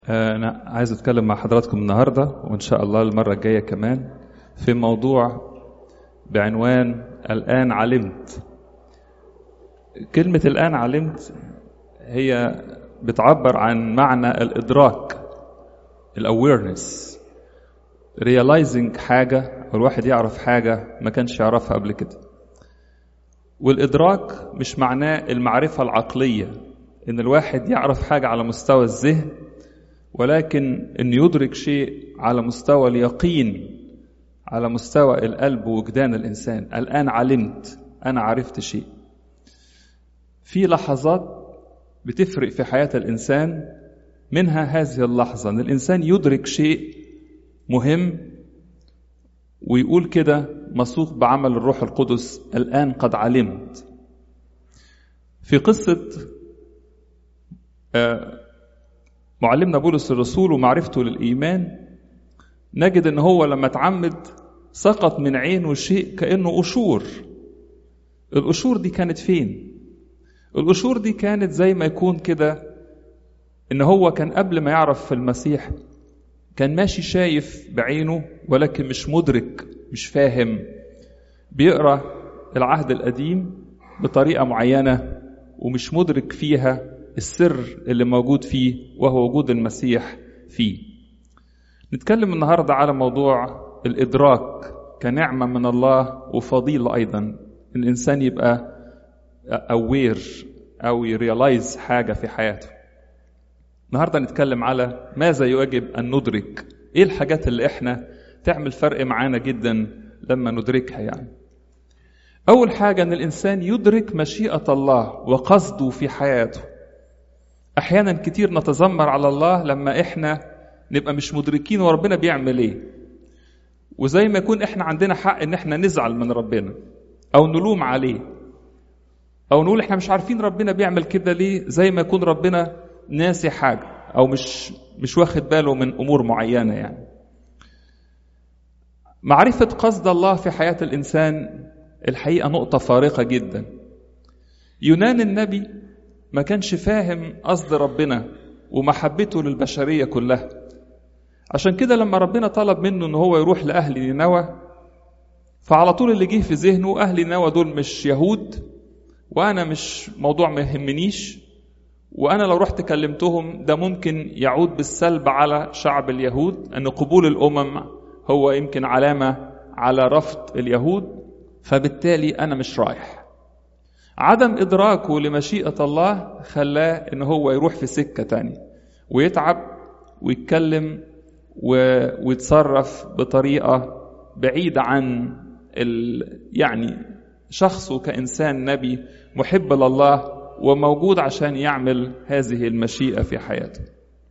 أنا عايز أتكلم مع حضراتكم النهاردة وإن شاء الله المرة الجاية كمان في موضوع بعنوان الآن علمت كلمة الآن علمت هي بتعبر عن معنى الإدراك الأويرنس realizing حاجة الواحد يعرف حاجة ما كانش يعرفها قبل كده والإدراك مش معناه المعرفة العقلية إن الواحد يعرف حاجة على مستوى الذهن ولكن أن يدرك شيء على مستوى اليقين على مستوى القلب ووجدان الإنسان الآن علمت أنا عرفت شيء في لحظات بتفرق في حياة الإنسان منها هذه اللحظة أن الإنسان يدرك شيء مهم ويقول كده مسوق بعمل الروح القدس الآن قد علمت في قصة معلمنا بولس الرسول ومعرفته للإيمان نجد أن هو لما اتعمد سقط من عينه شيء كأنه قشور القشور دي كانت فين؟ القشور دي كانت زي ما يكون كده ان هو كان قبل ما يعرف في المسيح كان ماشي شايف بعينه ولكن مش مدرك مش فاهم بيقرا العهد القديم بطريقه معينه ومش مدرك فيها السر اللي موجود فيه وهو وجود المسيح فيه نتكلم النهارده على موضوع الادراك كنعمه من الله وفضيله ايضا الانسان يبقى اوير او يريلايز حاجه في حياته النهارده نتكلم على ماذا يجب ان ندرك ايه الحاجات اللي احنا تعمل فرق معانا جدا لما ندركها يعني اول حاجه ان الانسان يدرك مشيئه الله وقصده في حياته احيانا كتير نتذمر على الله لما احنا نبقى مش مدركين وربنا بيعمل ايه وزي ما يكون احنا عندنا حق ان احنا نزعل من ربنا او نلوم عليه او نقول احنا مش عارفين ربنا بيعمل كده ليه زي ما يكون ربنا ناسي حاجه او مش مش واخد باله من امور معينه يعني معرفه قصد الله في حياه الانسان الحقيقه نقطه فارقه جدا يونان النبي ما كانش فاهم قصد ربنا ومحبته للبشريه كلها عشان كده لما ربنا طلب منه ان هو يروح لاهل نينوى فعلى طول اللي جه في ذهنه اهل نينوى دول مش يهود وانا مش موضوع ما يهمنيش وانا لو رحت كلمتهم ده ممكن يعود بالسلب على شعب اليهود ان قبول الامم هو يمكن علامه على رفض اليهود فبالتالي انا مش رايح عدم ادراكه لمشيئه الله خلاه ان هو يروح في سكه تانية ويتعب ويتكلم ويتصرف بطريقه بعيده عن ال... يعني شخصه كانسان نبي محب لله وموجود عشان يعمل هذه المشيئه في حياته.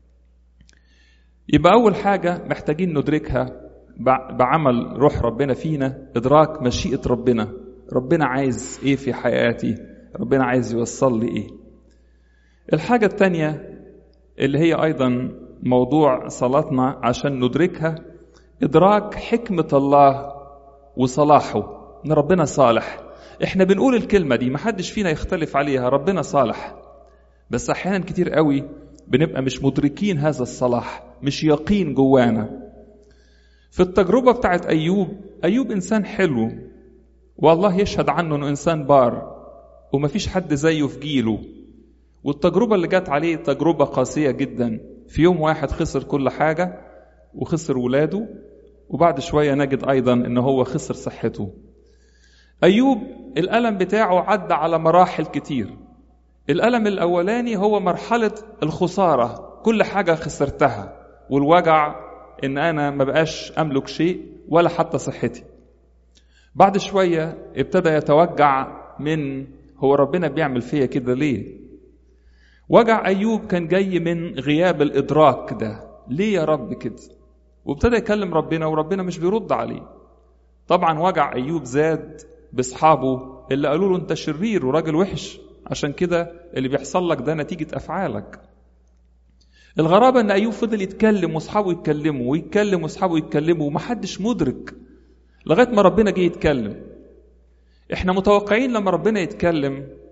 يبقى اول حاجه محتاجين ندركها بعمل روح ربنا فينا ادراك مشيئه ربنا. ربنا عايز ايه في حياتي؟ ربنا عايز يوصل لي ايه؟ الحاجه الثانيه اللي هي ايضا موضوع صلاتنا عشان ندركها ادراك حكمه الله وصلاحه ان ربنا صالح احنا بنقول الكلمه دي محدش فينا يختلف عليها ربنا صالح بس احيانا كتير قوي بنبقى مش مدركين هذا الصلاح مش يقين جوانا في التجربه بتاعت ايوب ايوب انسان حلو والله يشهد عنه انه انسان بار ومفيش حد زيه في جيله والتجربه اللي جت عليه تجربه قاسيه جدا في يوم واحد خسر كل حاجه وخسر ولاده وبعد شويه نجد ايضا ان هو خسر صحته أيوب الألم بتاعه عدى على مراحل كتير الألم الأولاني هو مرحلة الخسارة كل حاجة خسرتها والوجع إن أنا ما بقاش أملك شيء ولا حتى صحتي بعد شوية ابتدى يتوجع من هو ربنا بيعمل فيا كده ليه وجع أيوب كان جاي من غياب الإدراك ده ليه يا رب كده وابتدى يكلم ربنا وربنا مش بيرد عليه طبعا وجع أيوب زاد باصحابه اللي قالوا له انت شرير وراجل وحش عشان كده اللي بيحصل لك ده نتيجه افعالك الغرابة ان ايوب فضل يتكلم واصحابه يتكلموا ويتكلم واصحابه يتكلموا ومحدش مدرك لغايه ما ربنا جه يتكلم احنا متوقعين لما ربنا يتكلم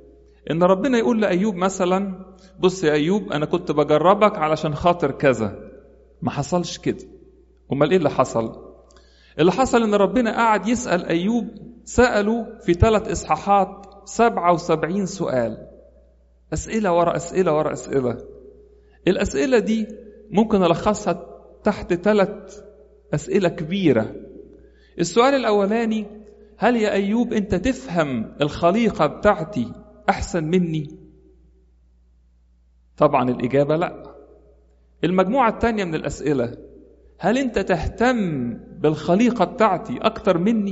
ان ربنا يقول لايوب مثلا بص يا ايوب انا كنت بجربك علشان خاطر كذا ما حصلش كده امال ايه اللي حصل اللي حصل ان ربنا قعد يسال ايوب ساله في ثلاث اصحاحات 77 سؤال اسئله ورا اسئله ورا اسئله الاسئله دي ممكن الخصها تحت ثلاث اسئله كبيره السؤال الاولاني هل يا ايوب انت تفهم الخليقه بتاعتي احسن مني طبعا الاجابه لا المجموعه الثانيه من الاسئله هل انت تهتم بالخليقه بتاعتي اكتر مني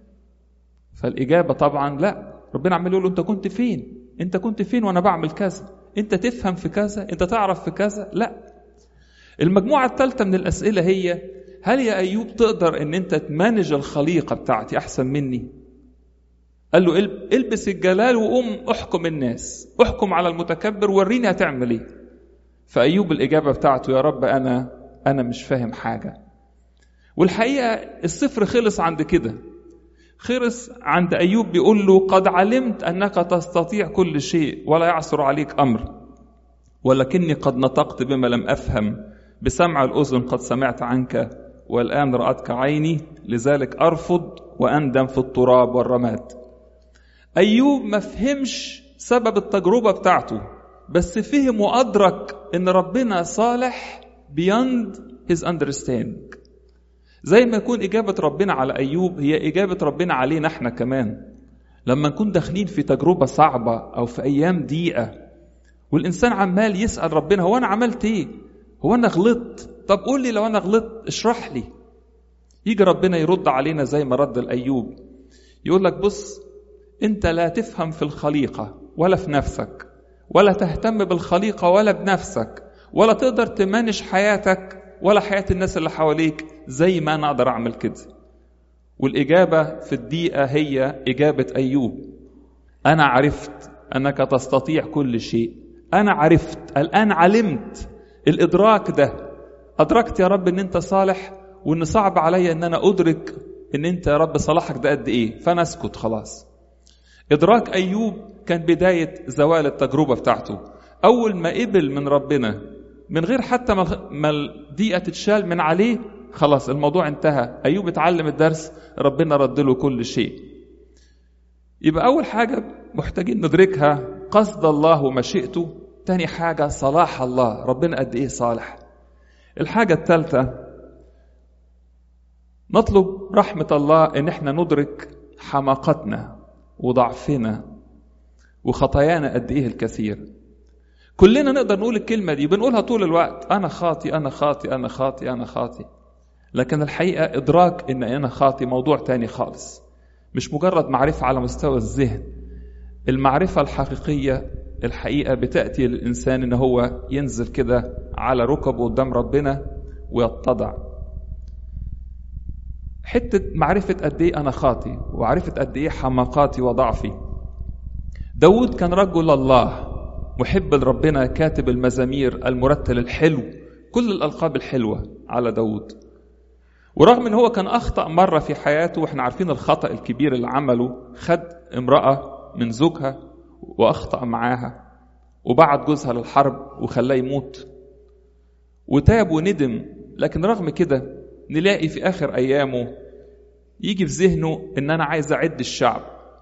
فالاجابه طبعا لا ربنا عمال يقول له انت كنت فين انت كنت فين وانا بعمل كذا انت تفهم في كذا انت تعرف في كذا لا المجموعه الثالثه من الاسئله هي هل يا ايوب تقدر ان انت تمانج الخليقه بتاعتي احسن مني قال له البس الجلال وقوم احكم الناس احكم على المتكبر وريني هتعمل ايه فايوب الاجابه بتاعته يا رب انا انا مش فاهم حاجه والحقيقه الصفر خلص عند كده خلص عند ايوب بيقول له قد علمت انك تستطيع كل شيء ولا يعثر عليك امر ولكني قد نطقت بما لم افهم بسمع الاذن قد سمعت عنك والان راتك عيني لذلك ارفض واندم في التراب والرماد ايوب ما فهمش سبب التجربه بتاعته بس فهم وادرك ان ربنا صالح beyond his understanding زي ما يكون إجابة ربنا على أيوب هي إجابة ربنا علينا احنا كمان لما نكون داخلين في تجربة صعبة أو في أيام ضيقة والإنسان عمال يسأل ربنا هو أنا عملت إيه؟ هو أنا غلطت؟ طب قول لي لو أنا غلطت اشرح لي يجي ربنا يرد علينا زي ما رد الأيوب يقول لك بص أنت لا تفهم في الخليقة ولا في نفسك ولا تهتم بالخليقة ولا بنفسك ولا تقدر تمانج حياتك ولا حياة الناس اللي حواليك زي ما أنا أقدر أعمل كده والإجابة في الدقيقة هي إجابة أيوب أنا عرفت أنك تستطيع كل شيء أنا عرفت الآن علمت الإدراك ده أدركت يا رب أن أنت صالح وأن صعب عليا أن أنا أدرك أن أنت يا رب صلاحك ده قد إيه فأنا أسكت خلاص إدراك أيوب كان بداية زوال التجربة بتاعته أول ما قبل من ربنا من غير حتى ما الدقيقة تتشال من عليه خلاص الموضوع انتهى أيوب اتعلم الدرس ربنا رد له كل شيء يبقى أول حاجة محتاجين ندركها قصد الله ومشيئته تاني حاجة صلاح الله ربنا قد إيه صالح الحاجة الثالثة نطلب رحمة الله إن احنا ندرك حماقتنا وضعفنا وخطايانا قد إيه الكثير كلنا نقدر نقول الكلمة دي بنقولها طول الوقت أنا خاطي أنا خاطي أنا خاطي أنا خاطي لكن الحقيقة إدراك إن أنا خاطي موضوع تاني خالص مش مجرد معرفة على مستوى الذهن المعرفة الحقيقية الحقيقة بتأتي للإنسان إن هو ينزل كده على ركبه قدام ربنا ويتضع حتة معرفة قد إيه أنا خاطي وعرفة قد إيه حماقاتي وضعفي داود كان رجل الله محب لربنا كاتب المزامير المرتل الحلو كل الألقاب الحلوة على داود ورغم ان هو كان اخطا مره في حياته واحنا عارفين الخطا الكبير اللي عمله خد امراه من زوجها واخطا معاها وبعت جوزها للحرب وخلاه يموت وتاب وندم لكن رغم كده نلاقي في اخر ايامه يجي في ذهنه ان انا عايز اعد الشعب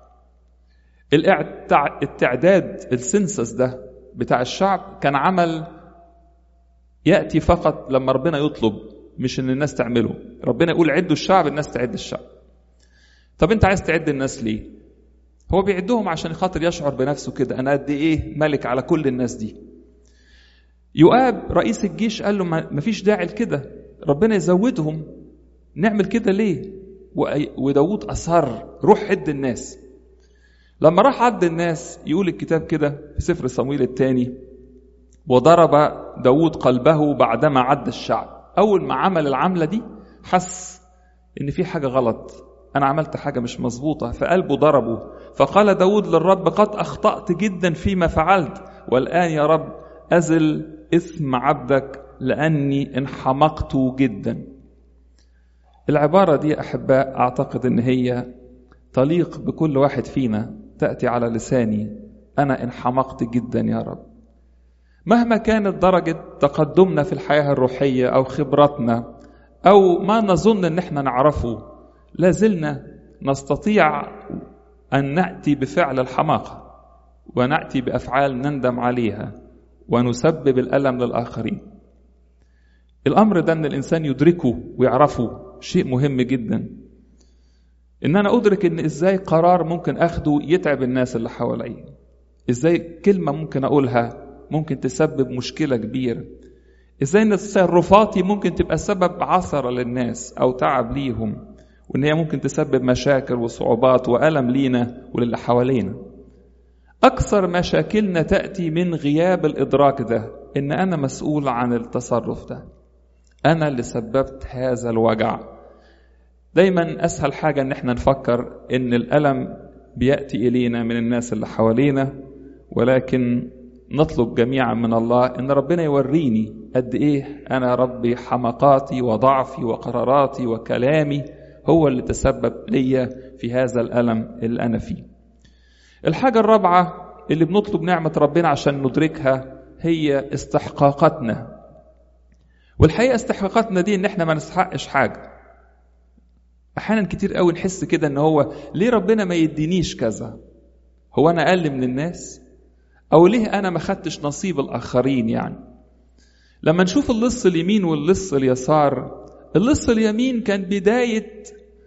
التعداد السنسس ده بتاع الشعب كان عمل ياتي فقط لما ربنا يطلب مش ان الناس تعمله ربنا يقول عدوا الشعب الناس تعد الشعب طب انت عايز تعد الناس ليه هو بيعدهم عشان خاطر يشعر بنفسه كده انا قد ايه ملك على كل الناس دي يؤاب رئيس الجيش قال له ما فيش داعي لكده ربنا يزودهم نعمل كده ليه وداود اصر روح عد الناس لما راح عد الناس يقول الكتاب كده في سفر صمويل الثاني وضرب داود قلبه بعدما عد الشعب أول ما عمل العملة دي حس إن في حاجة غلط أنا عملت حاجة مش مظبوطة فقلبه ضربه فقال داود للرب قد أخطأت جدا فيما فعلت والآن يا رب أزل إثم عبدك لأني انحمقت جدا العبارة دي أحباء أعتقد إن هي تليق بكل واحد فينا تأتي على لساني أنا انحمقت جدا يا رب مهما كانت درجة تقدمنا في الحياة الروحية أو خبرتنا أو ما نظن أن احنا نعرفه لازلنا نستطيع أن نأتي بفعل الحماقة ونأتي بأفعال نندم عليها ونسبب الألم للآخرين الأمر ده أن الإنسان يدركه ويعرفه شيء مهم جدا إن أنا أدرك إن إزاي قرار ممكن أخده يتعب الناس اللي حواليا إزاي كلمة ممكن أقولها ممكن تسبب مشكلة كبيرة ازاي ان تصرفاتي ممكن تبقى سبب عثرة للناس او تعب ليهم وان هي ممكن تسبب مشاكل وصعوبات والم لينا وللي حوالينا اكثر مشاكلنا تاتي من غياب الادراك ده ان انا مسؤول عن التصرف ده انا اللي سببت هذا الوجع دايما اسهل حاجه ان احنا نفكر ان الالم بياتي الينا من الناس اللي حوالينا ولكن نطلب جميعا من الله ان ربنا يوريني قد ايه انا ربي حمقاتي وضعفي وقراراتي وكلامي هو اللي تسبب ليا في هذا الالم اللي انا فيه. الحاجه الرابعه اللي بنطلب نعمه ربنا عشان ندركها هي استحقاقاتنا. والحقيقه استحقاقاتنا دي ان احنا ما نستحقش حاجه. احيانا كتير قوي نحس كده ان هو ليه ربنا ما يدينيش كذا؟ هو انا اقل من الناس؟ او ليه انا ما خدتش نصيب الاخرين يعني لما نشوف اللص اليمين واللص اليسار اللص اليمين كان بدايه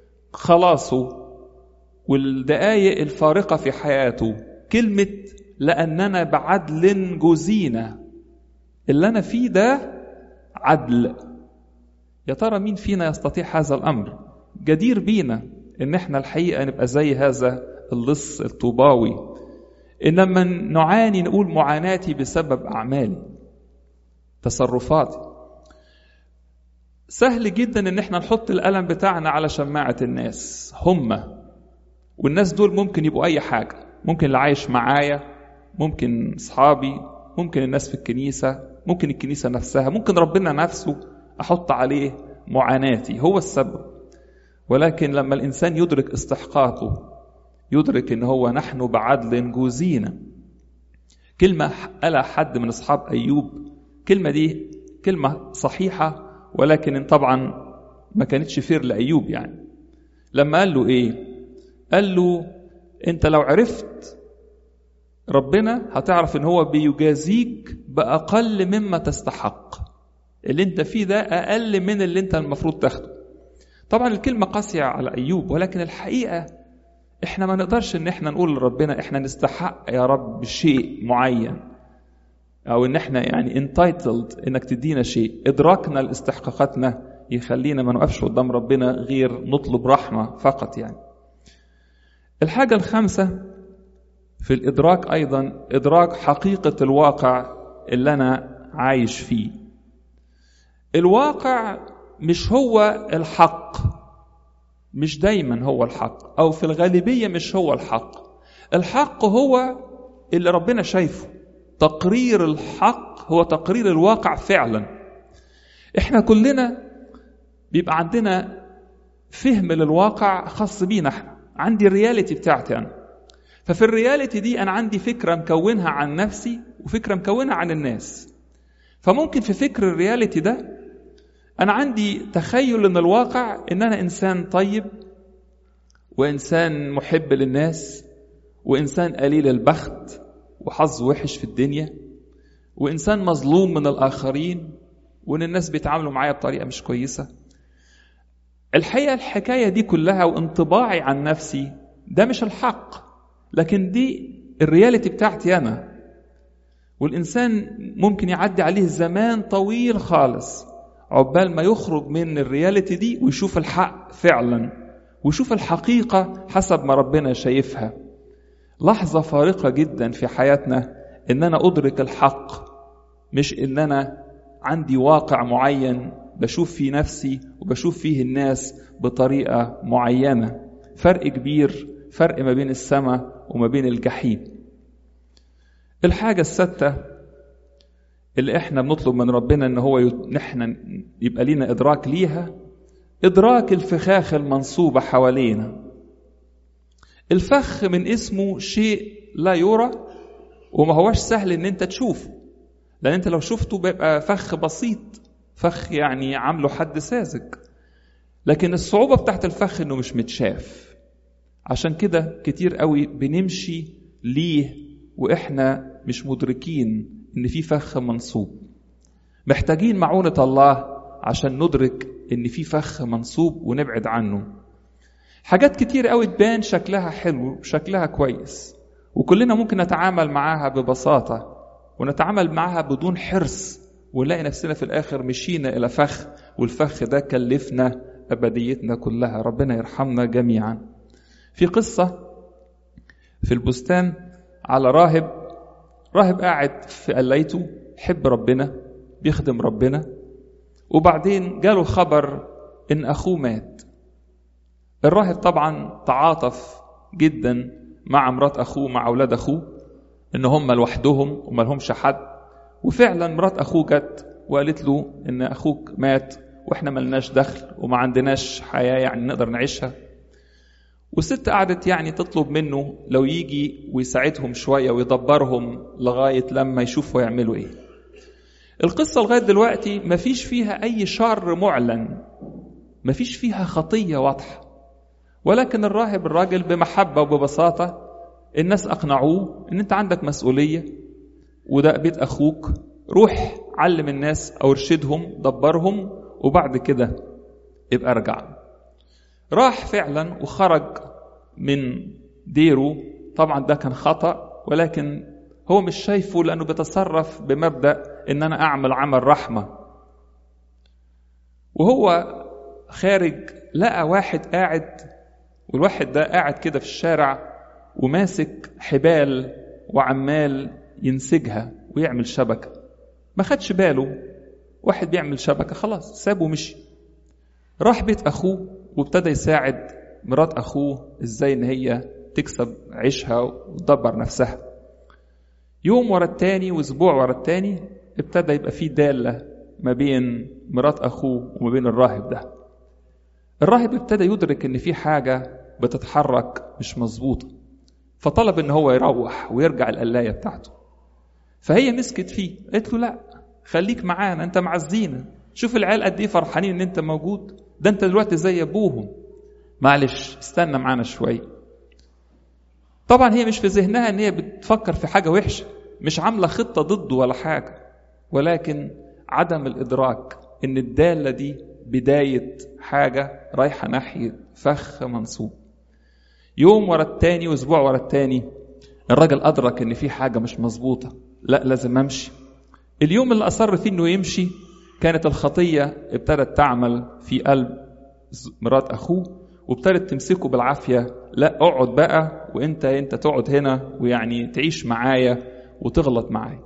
خلاصه والدقايق الفارقه في حياته كلمه لاننا بعدل جزينا اللي انا فيه ده عدل يا ترى مين فينا يستطيع هذا الامر جدير بينا ان احنا الحقيقه نبقى زي هذا اللص الطوباوي إنما نعاني نقول معاناتي بسبب أعمالي تصرفاتي سهل جدا ان احنا نحط الألم بتاعنا على شماعة الناس هم والناس دول ممكن يبقوا أي حاجة ممكن اللي عايش معايا ممكن أصحابي ممكن الناس في الكنيسة ممكن الكنيسة نفسها ممكن ربنا نفسه أحط عليه معاناتي هو السبب ولكن لما الإنسان يدرك استحقاقه يدرك ان هو نحن بعدل جوزينا كلمة قالها حد من أصحاب أيوب كلمة دي كلمة صحيحة ولكن طبعا ما كانتش فير لأيوب يعني لما قال له إيه قال له أنت لو عرفت ربنا هتعرف ان هو بيجازيك بأقل مما تستحق اللي انت فيه ده أقل من اللي انت المفروض تاخده طبعا الكلمة قاسية على أيوب ولكن الحقيقة احنا ما نقدرش ان احنا نقول لربنا احنا نستحق يا رب شيء معين او ان احنا يعني انتايتلد انك تدينا شيء ادراكنا لاستحقاقاتنا يخلينا ما نقفش قدام ربنا غير نطلب رحمه فقط يعني الحاجه الخامسه في الادراك ايضا ادراك حقيقه الواقع اللي انا عايش فيه الواقع مش هو الحق مش دايما هو الحق او في الغالبيه مش هو الحق الحق هو اللي ربنا شايفه تقرير الحق هو تقرير الواقع فعلا احنا كلنا بيبقى عندنا فهم للواقع خاص بينا احنا عندي الرياليتي بتاعتي انا ففي الرياليتي دي انا عندي فكره مكونها عن نفسي وفكره مكونها عن الناس فممكن في فكر الرياليتي ده أنا عندي تخيل إن الواقع إن أنا إنسان طيب وإنسان محب للناس وإنسان قليل البخت وحظ وحش في الدنيا وإنسان مظلوم من الآخرين وإن الناس بيتعاملوا معايا بطريقة مش كويسة الحقيقة الحكاية دي كلها وانطباعي عن نفسي ده مش الحق لكن دي الرياليتي بتاعتي أنا والإنسان ممكن يعدي عليه زمان طويل خالص عقبال ما يخرج من الرياليتي دي ويشوف الحق فعلا ويشوف الحقيقة حسب ما ربنا شايفها لحظة فارقة جدا في حياتنا ان انا ادرك الحق مش ان انا عندي واقع معين بشوف فيه نفسي وبشوف فيه الناس بطريقة معينة فرق كبير فرق ما بين السماء وما بين الجحيم الحاجة الستة اللي احنا بنطلب من ربنا ان هو نحن يبقى لينا ادراك ليها ادراك الفخاخ المنصوبة حوالينا الفخ من اسمه شيء لا يرى وما هوش سهل ان انت تشوفه لان انت لو شفته بيبقى فخ بسيط فخ يعني عامله حد ساذج لكن الصعوبة بتاعت الفخ انه مش متشاف عشان كده كتير قوي بنمشي ليه واحنا مش مدركين ان في فخ منصوب محتاجين معونة الله عشان ندرك ان في فخ منصوب ونبعد عنه حاجات كتير قوي تبان شكلها حلو شكلها كويس وكلنا ممكن نتعامل معاها ببساطة ونتعامل معاها بدون حرص ونلاقي نفسنا في الآخر مشينا إلى فخ والفخ ده كلفنا أبديتنا كلها ربنا يرحمنا جميعا في قصة في البستان على راهب راهب قاعد في قليته حب ربنا بيخدم ربنا وبعدين جاله خبر ان اخوه مات الراهب طبعا تعاطف جدا مع مرات اخوه مع اولاد اخوه ان هم لوحدهم وما لهمش حد وفعلا مرات اخوه جت وقالت له ان اخوك مات واحنا ملناش دخل وما عندناش حياه يعني نقدر نعيشها والست قعدت يعني تطلب منه لو يجي ويساعدهم شويه ويدبرهم لغايه لما يشوفوا يعملوا ايه القصة لغاية دلوقتي مفيش فيها أي شر معلن مفيش فيها خطية واضحة ولكن الراهب الراجل بمحبة وببساطة الناس أقنعوه إن أنت عندك مسؤولية وده بيت أخوك روح علم الناس أو ارشدهم دبرهم وبعد كده يبقى ارجع راح فعلا وخرج من ديره طبعا ده كان خطأ ولكن هو مش شايفه لأنه بيتصرف بمبدأ إن أنا أعمل عمل رحمة وهو خارج لقى واحد قاعد والواحد ده قاعد كده في الشارع وماسك حبال وعمال ينسجها ويعمل شبكة ما خدش باله واحد بيعمل شبكة خلاص سابه ومشي راح بيت أخوه وابتدى يساعد مرات أخوه إزاي إن هي تكسب عيشها وتدبر نفسها يوم ورا التاني واسبوع ورا التاني ابتدى يبقى في دالة ما بين مرات أخوه وما بين الراهب ده الراهب ابتدى يدرك إن في حاجة بتتحرك مش مظبوطة فطلب إن هو يروح ويرجع القلاية بتاعته فهي مسكت فيه قالت له لا خليك معانا انت معزينا شوف العيال قد ايه فرحانين ان انت موجود ده انت دلوقتي زي ابوهم معلش استنى معانا شويه طبعا هي مش في ذهنها ان هي بتفكر في حاجه وحشه مش عامله خطه ضده ولا حاجه ولكن عدم الادراك ان الداله دي بدايه حاجه رايحه ناحيه فخ منصوب يوم ورا التاني واسبوع ورا التاني الراجل ادرك ان في حاجه مش مظبوطه لا لازم امشي اليوم اللي اصر فيه انه يمشي كانت الخطيه ابتدت تعمل في قلب مرات اخوه وابتدت تمسكه بالعافيه لا اقعد بقى وانت انت تقعد هنا ويعني تعيش معايا وتغلط معايا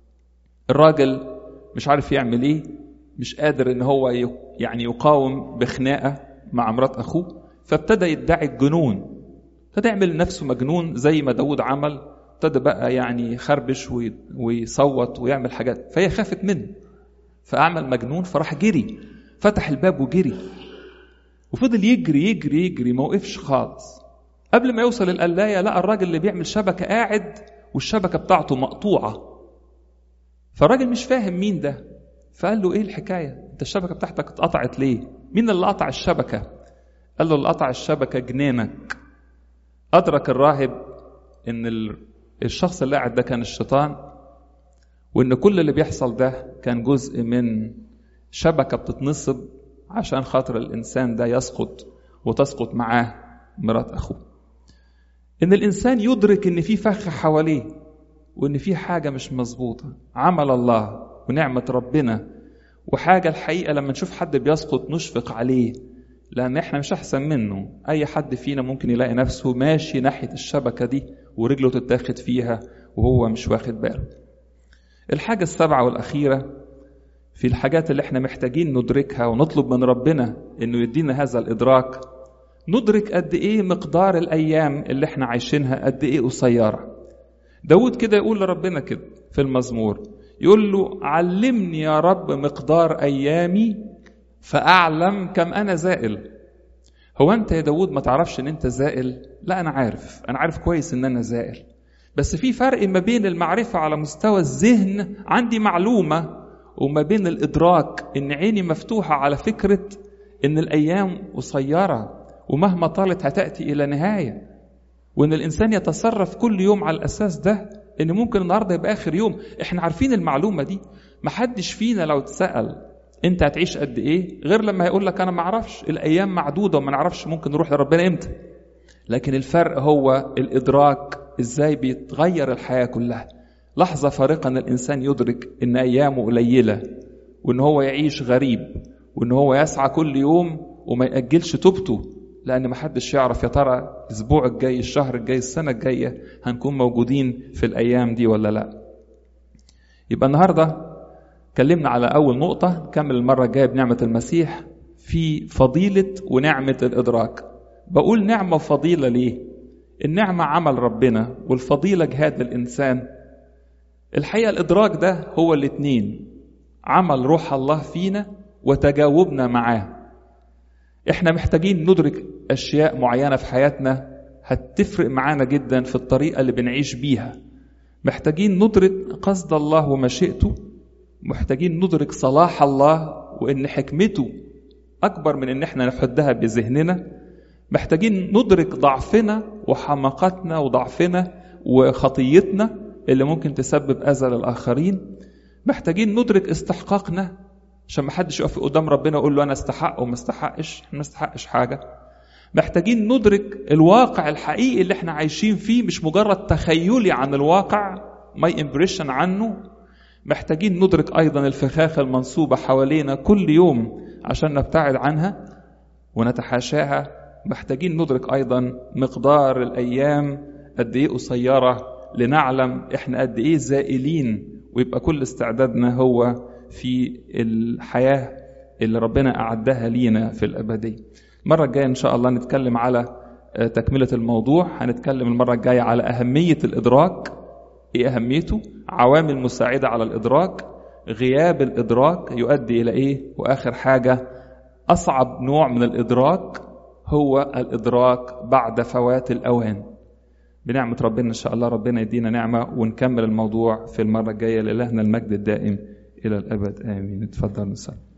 الراجل مش عارف يعمل ايه مش قادر ان هو يعني يقاوم بخناقه مع مرات اخوه فابتدى يدعي الجنون ابتدى يعمل نفسه مجنون زي ما داود عمل ابتدى بقى يعني يخربش ويصوت ويعمل حاجات فهي خافت منه فأعمل مجنون فراح جري فتح الباب وجري وفضل يجري يجري يجري ما وقفش خالص قبل ما يوصل القلاية لقى الراجل اللي بيعمل شبكة قاعد والشبكة بتاعته مقطوعة فالراجل مش فاهم مين ده فقال له ايه الحكاية انت الشبكة بتاعتك اتقطعت ليه مين اللي قطع الشبكة قال له اللي قطع الشبكة جنانك أدرك الراهب إن الشخص اللي قاعد ده كان الشيطان وإن كل اللي بيحصل ده كان جزء من شبكة بتتنصب عشان خاطر الإنسان ده يسقط وتسقط معاه مرات أخوه إن الإنسان يدرك إن في فخ حواليه وإن في حاجة مش مظبوطة عمل الله ونعمة ربنا وحاجة الحقيقة لما نشوف حد بيسقط نشفق عليه لأن إحنا مش أحسن منه أي حد فينا ممكن يلاقي نفسه ماشي ناحية الشبكة دي ورجله تتاخد فيها وهو مش واخد باله الحاجة السابعة والأخيرة في الحاجات اللي احنا محتاجين ندركها ونطلب من ربنا انه يدينا هذا الادراك ندرك قد ايه مقدار الايام اللي احنا عايشينها قد ايه قصيره داود كده يقول لربنا كده في المزمور يقول له علمني يا رب مقدار ايامي فاعلم كم انا زائل هو انت يا داود ما تعرفش ان انت زائل لا انا عارف انا عارف كويس ان انا زائل بس في فرق ما بين المعرفة على مستوى الذهن عندي معلومة وما بين الإدراك إن عيني مفتوحة على فكرة إن الأيام قصيرة ومهما طالت هتأتي إلى نهاية وإن الإنسان يتصرف كل يوم على الأساس ده إن ممكن النهاردة يبقى آخر يوم إحنا عارفين المعلومة دي محدش فينا لو اتسأل أنت هتعيش قد إيه غير لما هيقول لك أنا معرفش الأيام معدودة وما نعرفش ممكن نروح لربنا إمتى لكن الفرق هو الإدراك إزاي بيتغير الحياة كلها لحظة فارقة أن الإنسان يدرك إن أيامه قليلة وإن هو يعيش غريب وإن هو يسعى كل يوم وما يأجلش توبته لأن محدش يعرف يا ترى الأسبوع الجاي الشهر الجاي السنة الجاية هنكون موجودين في الأيام دي ولا لا يبقى النهاردة اتكلمنا على أول نقطة نكمل المرة الجاية بنعمة المسيح في فضيلة ونعمة الإدراك بقول نعمة وفضيلة ليه النعمة عمل ربنا والفضيلة جهاد الإنسان الحقيقة الإدراك ده هو الاتنين عمل روح الله فينا وتجاوبنا معاه احنا محتاجين ندرك أشياء معينة في حياتنا هتفرق معانا جدا في الطريقة اللي بنعيش بيها محتاجين ندرك قصد الله ومشيئته محتاجين ندرك صلاح الله وإن حكمته أكبر من إن احنا نحدها بذهننا محتاجين ندرك ضعفنا وحماقتنا وضعفنا وخطيتنا اللي ممكن تسبب أذى للآخرين محتاجين ندرك استحقاقنا عشان ما حدش يقف قدام ربنا يقول له أنا استحق وما استحقش ما استحقش حاجة محتاجين ندرك الواقع الحقيقي اللي احنا عايشين فيه مش مجرد تخيلي عن الواقع ماي امبريشن عنه محتاجين ندرك أيضا الفخاخة المنصوبة حوالينا كل يوم عشان نبتعد عنها ونتحاشاها محتاجين ندرك أيضا مقدار الأيام قد إيه قصيرة لنعلم إحنا قد إيه زائلين ويبقى كل استعدادنا هو في الحياة اللي ربنا أعدها لينا في الأبدية المرة الجاية إن شاء الله نتكلم على تكملة الموضوع هنتكلم المرة الجاية على أهمية الإدراك إيه أهميته عوامل مساعدة على الإدراك غياب الإدراك يؤدي إلى إيه وآخر حاجة أصعب نوع من الإدراك هو الإدراك بعد فوات الأوان بنعمة ربنا إن شاء الله ربنا يدينا نعمة ونكمل الموضوع في المرة الجاية لإلهنا المجد الدائم إلى الأبد آمين اتفضل نصلي